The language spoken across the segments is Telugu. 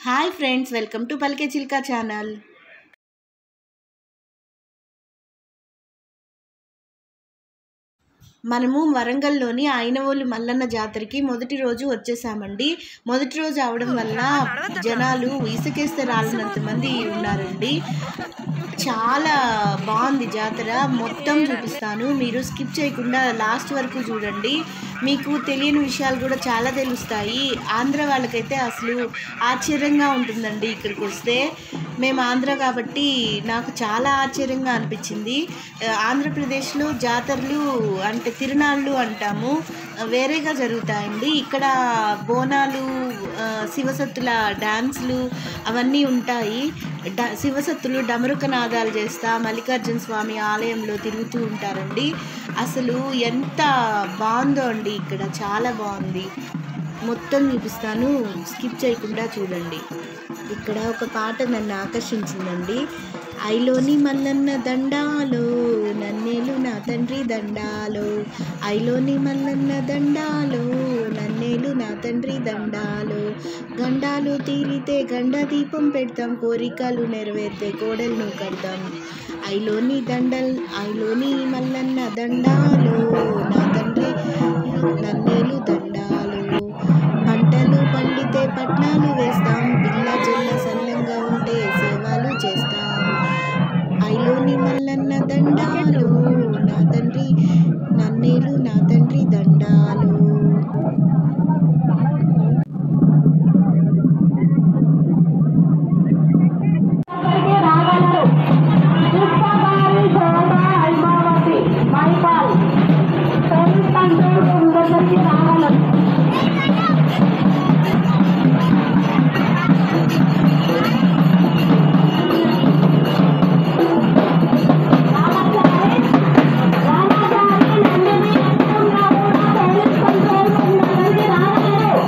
హాయ్ ఫ్రెండ్స్ వెల్కమ్ టు పలికే చిల్కా ఛానల్ మనము వరంగల్లోని అయినవోలు మల్లన్న జాతరకి మొదటి రోజు వచ్చేసామండి మొదటి రోజు అవడం వల్ల జనాలు ఇసుకేస్తే రాలినంత మంది ఉన్నారండి చాలా బాగుంది జాతర మొత్తం చూపిస్తాను మీరు స్కిప్ చేయకుండా లాస్ట్ వరకు చూడండి మీకు తెలియని విషయాలు కూడా చాలా తెలుస్తాయి ఆంధ్ర వాళ్ళకైతే అసలు ఆశ్చర్యంగా ఉంటుందండి ఇక్కడికి వస్తే మేము ఆంధ్ర కాబట్టి నాకు చాలా ఆశ్చర్యంగా అనిపించింది ఆ, ఆంధ్రప్రదేశ్లో జాతరలు అంటే తిరునాళ్ళు అంటాము ఆ, వేరేగా జరుగుతాయండి ఇక్కడ బోనాలు ఆ, శివసత్తుల డ్యాన్స్లు అవన్నీ ఉంటాయి డ శివసత్తులు డమరుక నాదాలు చేస్తా మల్లికార్జున స్వామి ఆలయంలో తిరుగుతూ ఉంటారండి అసలు ఎంత బాగుందో అండి ఇక్కడ చాలా బాగుంది మొత్తం చూపిస్తాను స్కిప్ చేయకుండా చూడండి ఇక్కడ ఒక పాట నన్ను ఆకర్షించిందండి ఐలోని మల్లన్న దండాలో నన్నేలు నా తండ్రి దండాలో ఐలోని మల్లన్న దండాలో నన్నేలు నా తండ్రి దండాలో గండాలు తీరితే గండ దీపం పెడతాం కోరికలు నెరవేరితే కోడలను కడతాం ఐలోని దండల్ ఐలోని మల్లన్న దండాలో నా తండ్రి నన్నేలు దండాలో పంటలు పండితే పట్నాలు వేస్తాం పిల్ల జల్ల సల్లంగా ఉంటే సేవలు చేస్తాం ఐలోని మల్లన్న దండాలు నా తండ్రి నన్నేలు నా తండ్రి దండాలు అందరికీ రాగలరు పుష్పగారి శోభ హైమావతి మైపాల్ పెళ్ళంటూ అందరికీ రాగలరు రామాచారి రామాచారి నందిని అంతంగా కూడా పెళ్లి సంతోషం అందరికీ రాగలరు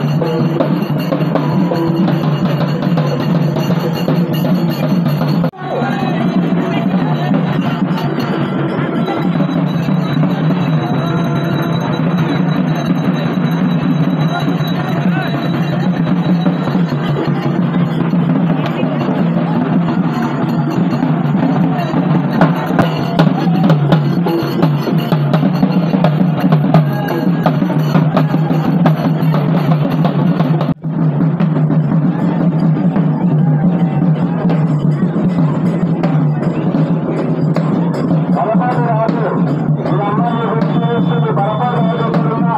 బలపాటి రాజు మీ అమ్మాయిని గుర్తు చేస్తుంది బలపాటి రాజు ఎక్కడున్నా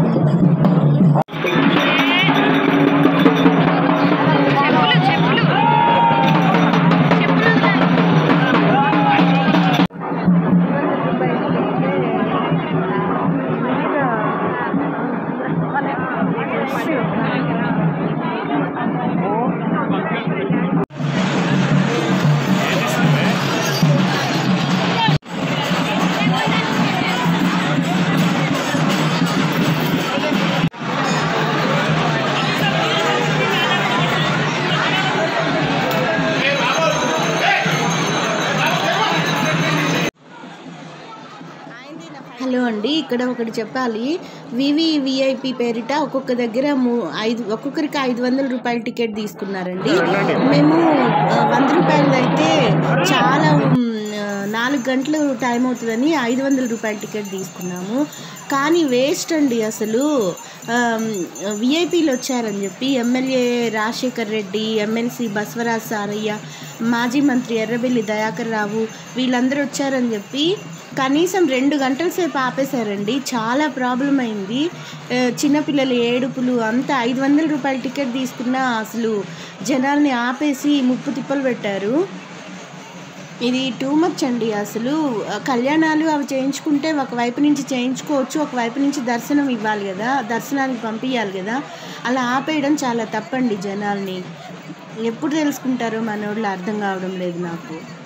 హలో అండి ఇక్కడ ఒకటి చెప్పాలి వివి విఐపి పేరిట ఒక్కొక్క దగ్గర మూ ఐదు ఒక్కొక్కరికి ఐదు వందల రూపాయల టికెట్ తీసుకున్నారండి మేము ఆ, వంద రూపాయలు అయితే చాలా ఉమ్, ఆ, నాలుగు గంటలు టైం అవుతుందని ఐదు వందల రూపాయల టికెట్ తీసుకున్నాము కానీ వేస్ట్ అండి అసలు విఐపీలు వచ్చారని చెప్పి ఎమ్మెల్యే రాజశేఖర్ రెడ్డి ఎమ్మెల్సీ బసవరాజ్ సారయ్య మాజీ మంత్రి ఎర్రబెల్లి దయాకర్ రావు వీళ్ళందరూ వచ్చారని చెప్పి కనీసం రెండు గంటల సేపు ఆపేశారండి చాలా ప్రాబ్లం అయింది ఆ, చిన్నపిల్లల ఏడుపులు అంతా ఐదు వందల రూపాయల టికెట్ తీసుకున్నా అసలు జనాల్ని ఆపేసి ముప్పు తిప్పలు పెట్టారు ఇది టూ మచ్ అండి అసలు ఆ, కళ్యాణాలు అవి చేయించుకుంటే ఒకవైపు నుంచి చేయించుకోవచ్చు ఒకవైపు నుంచి దర్శనం ఇవ్వాలి కదా దర్శనానికి పంపించాలి కదా అలా ఆపేయడం చాలా తప్పండి జనాల్ని ఎప్పుడు తెలుసుకుంటారో మనోళ్ళు అర్థం కావడం లేదు నాకు